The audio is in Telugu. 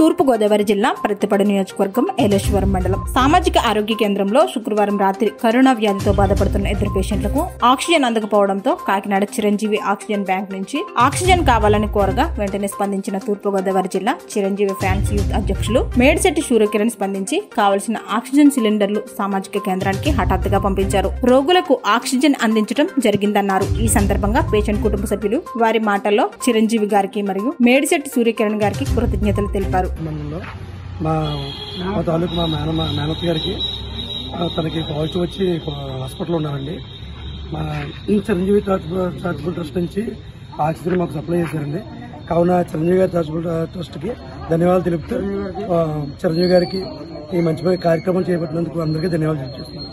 తూర్పు గోదావరి జిల్లా ప్రతిపడు నియోజకవర్గం ఏలేశ్వరం మండలం సామాజిక ఆరోగ్య కేంద్రంలో శుక్రవారం రాత్రి కరోనా వ్యాధితో బాధపడుతున్న ఇద్దరు పేషెంట్లకు ఆక్సిజన్ అందకపోవడంతో కాకినాడ చిరంజీవి ఆక్సిజన్ బ్యాంక్ నుంచి ఆక్సిజన్ కావాలని కోరగా వెంటనే స్పందించిన తూర్పు గోదావరి జిల్లా చిరంజీవి ఫ్యాన్స్ యూత్ అధ్యక్షులు మేడిశెట్టి సూర్యకిరణ్ స్పందించి కావలసిన ఆక్సిజన్ సిలిండర్లు సామాజిక కేంద్రానికి హఠాత్తుగా పంపించారు రోగులకు ఆక్సిజన్ అందించడం జరిగిందన్నారు ఈ సందర్భంగా పేషెంట్ కుటుంబ సభ్యులు వారి మాటల్లో చిరంజీవి గారికి మరియు మేడిశెట్టి సూర్యకిరణ్ గారికి కృతజ్ఞతలు తెలిపారు మండలంలో మా మా తాలూకు మా మేన మా మేనత్ గారికి ఆ, తనకి పాజిటివ్ వచ్చి హాస్పిటల్లో ఉన్నారండి మా ఈ చిరంజీవి చారిటబుల్ చారిటబుల్ ట్రస్ట్ నుంచి ఆక్సిజన్ మాకు సప్లై చేశారండి కావున చిరంజీవి గారి చారిటబుల్ ట్రస్ట్కి ధన్యవాదాలు తెలుపుతూ ఆ, చిరంజీవి గారికి ఈ మంచి మంచి కార్యక్రమం చేపట్టినందుకు అందరికీ ధన్యవాదాలు తెలియజేస్తున్నాను